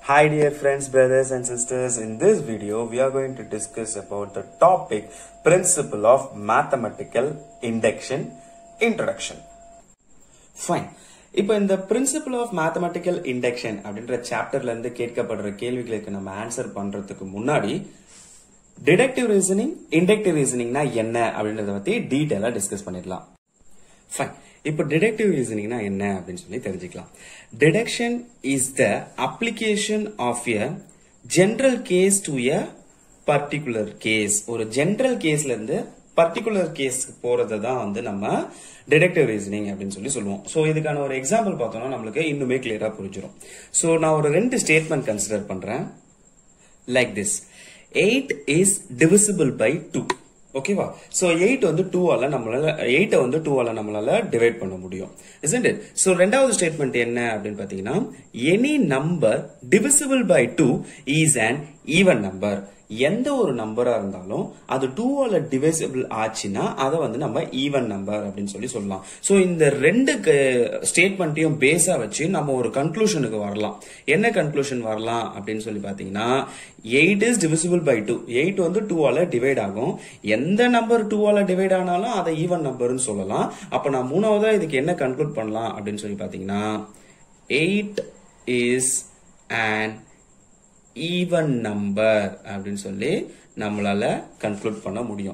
Hi dear friends, brothers and sisters. In this video, we are going to discuss about the topic principle of mathematical induction introduction. Fine. இப்போ இந்த principal of mathematical induction அப்படின்ற சாப்டர்ல இருந்து கேட்கப்படுற கேள்விகளுக்கு நம்ம answer பண்றதுக்கு முன்னாடி deductive reasoning inductive ரீசனிங்னா என்ன அப்படின்றத பத்தி டீட்டெயிலா டிஸ்கஸ் பண்ணிடலாம் ஃபைன் இப்போ டிடக்டிவ் ரீசனிங்னா என்ன அப்படின்னு சொல்லி தெரிஞ்சுக்கலாம் deduction is the application of a general case to a particular case ஒரு ஜெனரல் கேஸ்ல இருந்து பர்டிகுலர் கேஸ்க்கு போறது தான் வந்து நம்ம டிடக்டிவ் ரீசனிங் அப்படின்னு சொல்லி சொல்லுவோம் ஸோ இதுக்கான ஒரு எக்ஸாம்பிள் பார்த்தோம்னா நம்மளுக்கு இன்னுமே கிளியரா புரிஞ்சிடும் ஸோ நான் ஒரு ரெண்டு ஸ்டேட்மெண்ட் கன்சிடர் பண்றேன் like this eight is divisible by two ஓகேவா சோ எயிட் வந்து டூ ஆல நம்மளால எயிட்ட வந்து டூ ஆல நம்மளால டிவைட் பண்ண முடியும் isn't it சோ ரெண்டாவது ஸ்டேட்மெண்ட் என்ன அப்படின்னு பாத்தீங்கன்னா any number divisible by two is an even number எந்த ஒரு நம்பரா இருந்தாலும் அது டூ ஆல டிவைசிபிள் ஆச்சுன்னா அதை வந்து நம்ம ஈவன் நம்பர் அப்படின்னு சொல்லி சொல்லலாம் சோ இந்த ரெண்டு ஸ்டேட்மெண்ட்டையும் பேஸா வச்சு நம்ம ஒரு கன்க்ளூஷனுக்கு வரலாம் என்ன கன்க்ளூஷன் வரலாம் அப்படின்னு சொல்லி பாத்தீங்கன்னா eight is divisible by two eight வந்து டூ ஆல டிவைட் ஆகும் எந்த நம்பர் டூ ஆல டிவைட் ஆனாலும் அதை ஈவன் நம்பர்னு சொல்லலாம் அப்ப நான் மூணாவதா இதுக்கு என்ன கன்க்ளூட் பண்ணலாம் அப்படின்னு சொல்லி பாத்தீங்கன்னா eight is and even number அப்படின்னு சொல்லி நம்மளால கன்க்ளூட் பண்ண முடியும்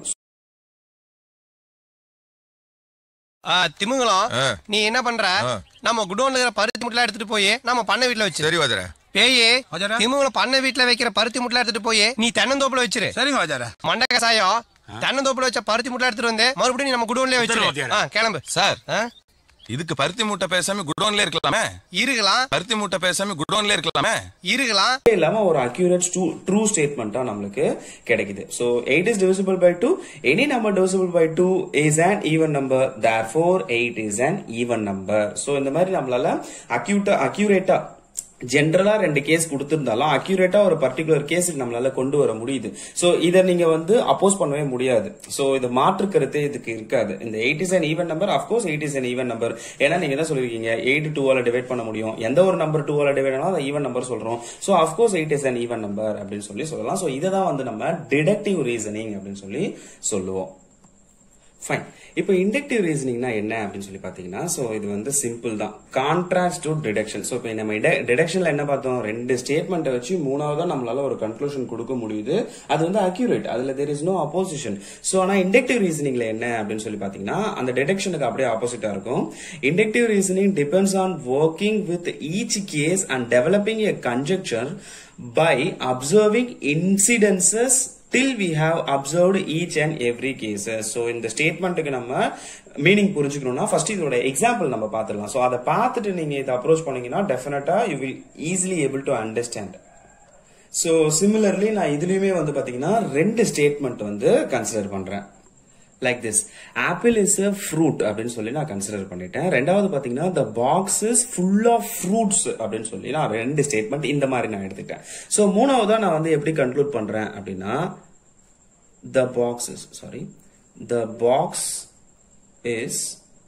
ஆ, திமிங்கலம் ஆ. நீ என்ன பண்ற ஆ. நம்ம குடோன்ல இருக்கிற பருத்தி முட்டை எடுத்துட்டு போய் நம்ம பண்ணை வீட்டுல வச்சிரு சரி வாஜர பேயே ஹஜரா. திமிங்கலம் பண்ணை வீட்டுல வைக்கிற பருத்தி முட்டை எடுத்துட்டு போய் நீ தென்னந்தோப்புல வச்சிரு சரிங்க வாஜாரா மண்டை கசாயம் தென்னந்தோப்புல வச்ச பருத்தி முட்டை எடுத்துட்டு வந்து மறுபடியும் நீ நம்ம குடோன்லயே வச்சிரு வாத்தியாரே. ஆ, கிளம்பு சார் ஆ? இதுக்கு பருத்தி மூட்டை பேசாம குடோன்ல இருக்கலாமே இருக்கலாம் பருத்தி மூட்டை பேசாம குடோன்ல இருக்கலாமே இருக்கலாம் இல்லாம ஒரு அக்யூரேட் ட்ரூ ஸ்டேட்மெண்டா நம்மளுக்கு கிடைக்குது so eight is divisible by two any number divisible by two is an even number therefore eight is an even number so இந்த மாதிரி நம்மளால அக்யூட்டா அக்யூரேட்டா ஜென்ரலா ரெண்டு கேஸ் கொடுத்திருந்தாலும் அக்யூரேட்டா ஒரு பர்டிகுலர் கேஸுக்கு நம்மளால கொண்டு வர முடியுது சோ இத நீங்க வந்து அப்போஸ் பண்ணவே முடியாது சோ இது மாற்று கருத்தே இதுக்கு இருக்காது இந்த eight is an even number of course eight is an even number ஏன்னா நீங்க தான் சொல்லிருக்கீங்க எயிட் டூவால டிவைட் பண்ண முடியும் எந்த ஒரு நம்பர் டூவால டிவைட் ஆனாலும் அதை ஈவன் நம்பர் சொல்றோம் so of course eight is an even number அப்படின்னு சொல்லி சொல்லலாம் சோ இதை தான் வந்து நம்ம டிடக்டிவ் ரீசனிங் அப்படின்னு சொல்லி சொல்லுவோம் ஃபைன் இப்போ இண்டக்டிவ் ரீசனிங்னா என்ன அப்படின்னு சொல்லி பாத்தீங்கன்னா சோ இது வந்து சிம்பிள் தான் கான்ட்ராஸ்ட் டு டிடக்ஷன் சோ இப்போ நம்ம டிடக்ஷன்ல என்ன பார்த்தோம் ரெண்டு ஸ்டேட்மெண்ட்டை வச்சு மூணாவதா நம்மளால ஒரு கன்க்ளூஷன் கொடுக்க முடியுது அது வந்து அக்யூரேட் அதுல there is no opposition so ஆனா இண்டக்டிவ் ரீசனிங்ல என்ன அப்படின்னு சொல்லி பாத்தீங்கன்னா அந்த டிடக்ஷனுக்கு அப்படியே ஆப்போசிட்டா இருக்கும் inductive reasoning depends on working with each case and developing a conjecture by observing incidences till we have observed each and every cases so இந்த ஸ்டேட்மெண்ட்டுக்கு நம்ம மீனிங் புரிஞ்சுக்கணும்னா ஃபர்ஸ்ட் இதோட எக்ஸாம்பிள் நம்ம பார்த்துடலாம் ஸோ அதை பார்த்துட்டு நீங்க இதை அப்ரோச் பண்ணீங்கன்னா definitely you will easily able to understand so similarly நான் இதுலயுமே வந்து பாத்தீங்கன்னா ரெண்டு ஸ்டேட்மெண்ட் வந்து கன்சிடர் பண்றேன் like this apple is a fruit அப்படின்னு சொல்லி நான் கன்சிடர் பண்ணிட்டேன் ரெண்டாவது பாத்தீங்கன்னா the box is full of fruits அப்படின்னு சொல்லி நான் ரெண்டு ஸ்டேட்மெண்ட் இந்த மாதிரி நான் எடுத்துக்கிட்டேன் ஸோ மூணாவதா நான் வந்து எப்படி கன்க்ளூட் பண்றேன் அப்படின்னா the box is sorry the box is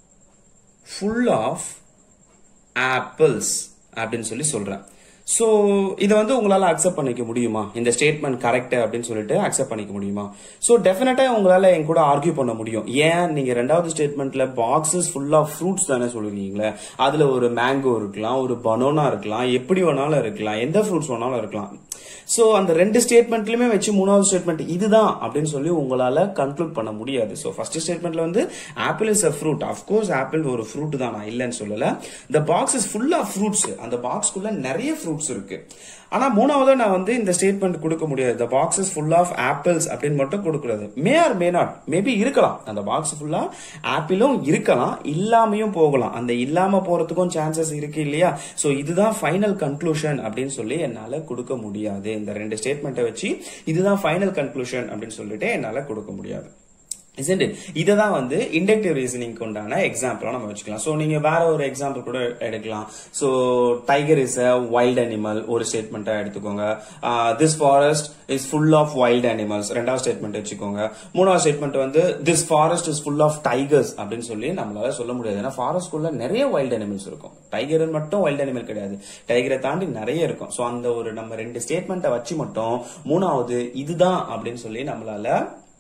full of apples அப்படின்னு சொல்லி சொல்றேன் சோ இதை வந்து உங்களால அக்செப்ட் பண்ணிக்க முடியுமா இந்த ஸ்டேட்மெண்ட் கரெக்ட் அப்படின்னு சொல்லிட்டு அக்செப்ட் பண்ணிக்க முடியுமா சோ டெஃபினட்டா உங்களால என் கூட ஆர்கியூ பண்ண முடியும் ஏன் நீங்க ரெண்டாவது ஸ்டேட்மெண்ட்ல பாக்ஸஸ் ஃபுல் ஆஃப் ஃப்ரூட்ஸ் தானே சொல்லுவீங்களே அதுல ஒரு மேங்கோ இருக்கலாம் ஒரு பனோனா இருக்கலாம் எப்படி வேணாலும் இருக்கலாம் எந்த ஃப்ரூட்ஸ் வேணாலும் இருக்கலாம் சோ அந்த ரெண்டு ஸ்டேட்மெண்ட்லயுமே வச்சு மூணாவது ஸ்டேட்மெண்ட் இதுதான் அப்படின்னு சொல்லி உங்களால கன்க்ளூட் பண்ண முடியாது சோ ஃபர்ஸ்ட் ஸ்டேட்மெண்ட்ல வந்து apple is a fruit of course apple ஒரு ஃப்ரூட் தான் நான் இல்லைன்னு சொல்லல the box is full of fruits அந்த பாக்ஸ்க்குள்ள நிறைய ஃப்ரூட்ஸ் இருக்கு ஆனா மூணாவதா நான் வந்து இந்த ஸ்டேட்மெண்ட் கொடுக்க முடியாது the box is full of apples அப்படின்னு மட்டும் கொடுக்கறது may or may not maybe இருக்கலாம் அந்த பாக்ஸ் ஃபுல்லா ஆப்பிளும் இருக்கலாம் இல்லாமையும் போகலாம் அந்த இல்லாம போறதுக்கும் சான்சஸ் இருக்கு இல்லையா சோ இதுதான் ஃபைனல் கன்க்ளூஷன் அப்படின்னு சொல்லி என்னால கொடுக்க முடியாது இந்த ரெண்டு ஸ்டேட்மெண்ட்டை வச்சு இதுதான் ஃபைனல் கன்க்ளூஷன் அப்படின்னு சொல்லிட்டு என்னால கொடுக்க முடியாது isn't it இதை தான் வந்து இண்டக்டிவ் ரீசனிங்க்கு உண்டான எக்ஸாம்பிளா நம்ம வச்சுக்கலாம் சோ நீங்க வேற ஒரு எக்ஸாம்பிள் கூட எடுக்கலாம் so tiger is a wild animal ஒரு ஸ்டேட்மெண்ட்டா எடுத்துக்கோங்க this forest is full of wild animals ரெண்டாவது ஸ்டேட்மெண்ட் வச்சுக்கோங்க மூணாவது ஸ்டேட்மெண்ட் வந்து this forest is full of tigers அப்படின்னு சொல்லி நம்மளால சொல்ல முடியாது ஏன்னா ஃபாரஸ்ட்குள்ள நிறைய வைல்ட் அனிமல்ஸ் இருக்கும் டைகர் மட்டும் வைல்ட் அனிமல் கிடையாது டைகரை தாண்டி நிறைய இருக்கும் சோ அந்த ஒரு நம்ம ரெண்டு ஸ்டேட்மெண்ட்டை வச்சு மட்டும் மூணாவது இதுதான் அப்படின்னு சொல்லி நம்மளால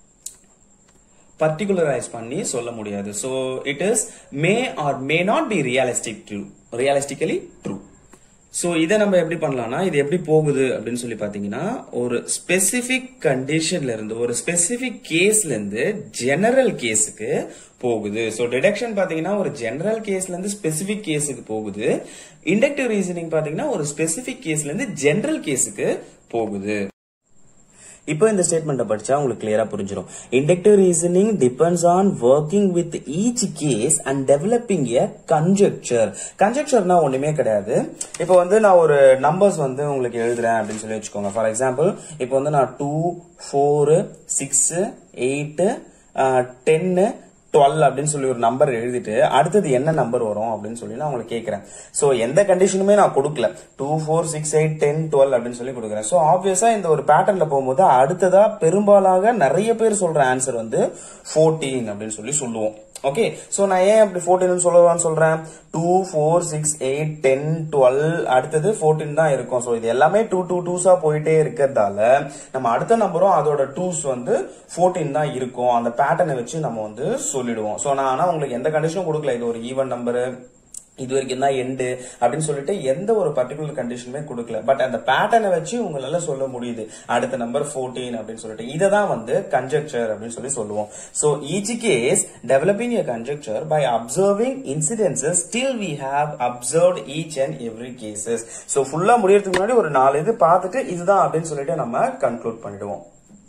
பர்டிகுலரைஸ் பண்ணி சொல்ல முடியாது so it is may or may not be realistic true realistically true so இதை நம்ம எப்படி பண்ணலாம்னா இது எப்படி போகுது அப்படின்னு சொல்லி பார்த்தீங்கன்னா ஒரு ஸ்பெசிபிக் கண்டிஷன்ல இருந்து ஒரு ஸ்பெசிபிக் கேஸ்ல இருந்து ஜெனரல் கேஸுக்கு போகுது ஸோ டிடக்ஷன் பார்த்தீங்கன்னா ஒரு ஜெனரல் கேஸ்ல இருந்து ஸ்பெசிபிக் கேஸுக்கு போகுது இண்டக்டிவ் ரீசனிங் பார்த்தீங்கன்னா ஒரு ஸ்பெசிபிக் கேஸ்ல இருந்து ஜெனரல் கேஸுக்கு போகுது இப்போ இந்த ஸ்டேட்மெண்ட்டை படிச்சா உங்களுக்கு கிளியரா புரிஞ்சிடும் inductive reasoning depends on working with each case and developing a conjecture கன்ஜெக்சர்னா ஒண்ணுமே கிடையாது இப்போ வந்து நான் ஒரு நம்பர்ஸ் வந்து உங்களுக்கு எழுதுறேன் அப்படின்னு சொல்லி வச்சுக்கோங்க ஃபார் எக்ஸாம்பிள் இப்போ வந்து நான் டூ ஃபோர் சிக்ஸ் எயிட் டென்னு டுவெல் அப்படின்னு சொல்லி ஒரு நம்பர் எழுதிட்டு அடுத்தது என்ன நம்பர் வரும் அப்படின்னு சொல்லி நான் உங்களுக்கு கேட்கறேன் சோ எந்த கண்டிஷனுமே நான் கொடுக்கல two four six eight ten twelve அப்படின்னு சொல்லி கொடுக்குறேன் சோ ஆப்வியஸா இந்த ஒரு பேட்டர்ன்ல போகும்போது அடுத்ததா பெரும்பாலாக நிறைய பேர் சொல்ற ஆன்சர் வந்து ஃபோர்டீன் அப்படின்னு சொல்லி சொல்லுவோம் ஓகே சோ நான் ஏன் அப்படி ஃபோர்டீன் சொல்லலாம்னு சொல்றேன் two four six eight ten twelve அடுத்தது ஃபோர்டீன் தான் இருக்கும் சோ இது எல்லாமே டூ டூ டூஸா போயிட்டே இருக்கிறதால நம்ம அடுத்த நம்பரும் அதோட டூஸ் வந்து ஃபோர்டீன் தான் இருக்கும் அந்த பேட்டர்னை வச்சு நம்ம வந்து சொல்லிடுவோம் சோ நான் ஆனா உங்களுக்கு எந்த கண்டிஷனும் கொடுக்கல இது ஒரு ஈவன் நம்பரு இது வரைக்கும் தான் எண்டு அப்படின்னு சொல்லிட்டு எந்த ஒரு பர்டிகுலர் கண்டிஷனுமே கொடுக்கல பட் அந்த பேட்டர்னை வச்சு உங்களால சொல்ல முடியுது அடுத்த நம்பர் 14 அப்படின்னு சொல்லிட்டு இதை தான் வந்து கன்ஜெக்சர் அப்படின்னு சொல்லி சொல்லுவோம் so each case developing a conjecture by observing incidences still we have observed each and every cases so ஃபுல்லா முடியறதுக்கு முன்னாடி ஒரு நாலு இது பார்த்துட்டு இதுதான் அப்படின்னு சொல்லிட்டு நம்ம கன்க்ளூட் பண்ணிடுவோம்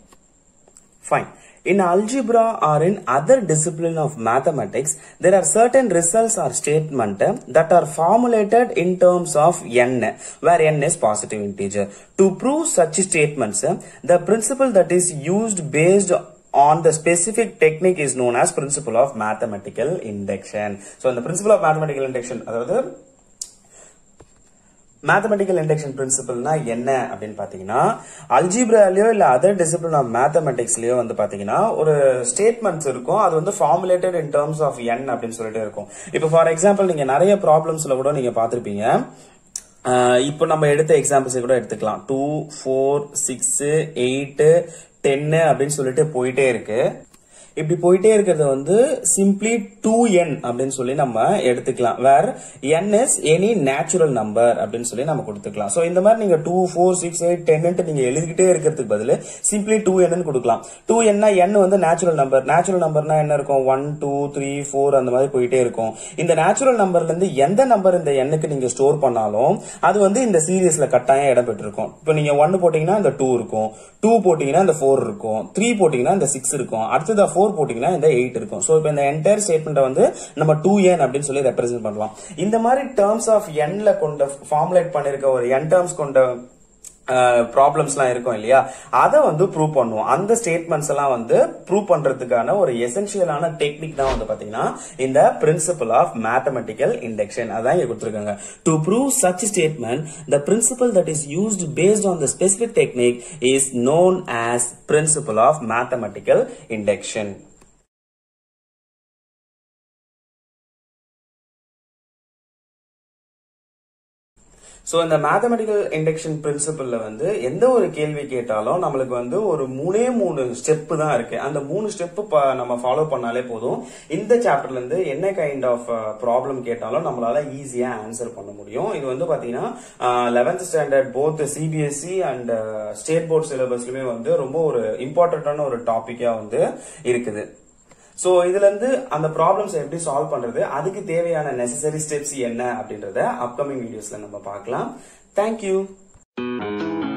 Fine. In algebra or in other discipline of mathematics, there are certain results or statement uh, that are formulated in terms of n, where n is positive integer. To prove such statements, uh, the principle that is used based on the specific technique is known as principle of mathematical induction. So, the principle of mathematical induction, அதாவது mathematical induction பிரின்சிபல்னா என்ன அப்படின்னு பாத்தீங்கன்னா அல்ஜிப்ராலயோ இல்ல other discipline of மேத்தமெட்டிக்ஸ்லயோ வந்து பாத்தீங்கன்னா ஒரு statements இருக்கும் அது வந்து formulated in terms of n அப்படின்னு சொல்லிட்டு இருக்கும் இப்போ ஃபார் எக்ஸாம்பிள் நீங்க நிறைய ப்ராப்ளம்ஸ்ல கூட நீங்க பாத்திருப்பீங்க இப்போ நம்ம எடுத்த எக்ஸாம்பிள்ஸ் கூட எடுத்துக்கலாம் டூ ஃபோர் சிக்ஸ் எயிட் டென்னு அப்படின்னு சொல்லிட்டு போயிட்டே இருக்கு இப்படி போயிட்டே இருக்கிறது வந்து சிம்பிளி டூ என் அப்படின்னு சொல்லி நம்ம எடுத்துக்கலாம் where n is any natural number அப்படின்னு சொல்லி நம்ம கொடுத்துக்கலாம் சோ இந்த மாதிரி நீங்க two four six eight ten நீங்க எழுதிக்கிட்டே இருக்கிறதுக்கு பதில் சிம்பிளி டூ என் கொடுக்கலாம் டூ என்னா என் வந்து நேச்சுரல் நம்பர் நேச்சுரல் நம்பர்னா என்ன இருக்கும் ஒன் டூ த்ரீ ஃபோர் அந்த மாதிரி போயிட்டே இருக்கும் இந்த நேச்சுரல் நம்பர்ல இருந்து எந்த நம்பர் இந்த எண்ணுக்கு நீங்க ஸ்டோர் பண்ணாலும் அது வந்து இந்த சீரியஸ்ல கட்டாயம் இடம் பெற்றிருக்கும் இப்போ நீங்க ஒன்னு போட்டீங்கன்னா இந்த டூ இருக்கும் டூ போட்டீங்கன்னா இந்த ஃபோர் இருக்கும் த்ரீ போட்டீங்கன்னா இந்த சிக்ஸ் இருக்கும் அடுத்தது ஃபோர் போட்டீங்கன்னா இந்த எயிட் இருக்கும் சோ இப்போ இந்த என்டையர் ஸ்டேட்மெண்ட் வந்து நம்ம டூ என் அப்படின்னு சொல்லி ரெப்ரசென்ட் பண்ணலாம் இந்த மாதிரி டேர்ம்ஸ் ஆஃப் என்ல கொண்ட ஃபார்முலேட் பண்ணிருக்க ஒரு என் டேர்ம்ஸ் கொண்ட ப்ராப்ளம்ஸ்லாம் இருக்கும் இல்லையா அதை வந்து ப்ரூவ் பண்ணுவோம் அந்த ஸ்டேட்மெண்ட்ஸ் எல்லாம் வந்து ப்ரூவ் பண்றதுக்கான ஒரு எசென்சியலான டெக்னிக் தான் வந்து பாத்தீங்கன்னா இந்த பிரின்சிபல் ஆஃப் மேத்தமெட்டிக்கல் இண்டக்ஷன் அதான் இங்க கொடுத்துருக்காங்க to prove such statement the principle that is used based on the specific technique is known as principle of mathematical induction so இந்த மேத்தமெட்டிக்கல் இண்டக்ஷன் பிரின்சிபல்ல வந்து எந்த ஒரு கேள்வி கேட்டாலும் நம்மளுக்கு வந்து ஒரு மூணே மூணு ஸ்டெப் தான் இருக்கு அந்த மூணு ஸ்டெப் நம்ம ஃபாலோ பண்ணாலே போதும் இந்த சாப்டர்ல இருந்து என்ன கைண்ட் ஆஃப் ப்ராப்ளம் கேட்டாலும் நம்மளால ஈஸியா ஆன்சர் பண்ண முடியும் இது வந்து பாத்தீங்கன்னா eleventh standard both CBSE and state board சிலபஸ்லயுமே வந்து ரொம்ப ஒரு இம்பார்ட்டன்டான ஒரு டாபிக்கா வந்து இருக்குது சோ இதுல இருந்து அந்த ப்ராப்ளம்ஸ் எப்படி சால்வ் பண்றது அதுக்கு தேவையான நெசசரி ஸ்டெப்ஸ் என்ன அப்படின்றத அப்கமிங் வீடியோஸ்ல நம்ம பார்க்கலாம் தேங்க்யூ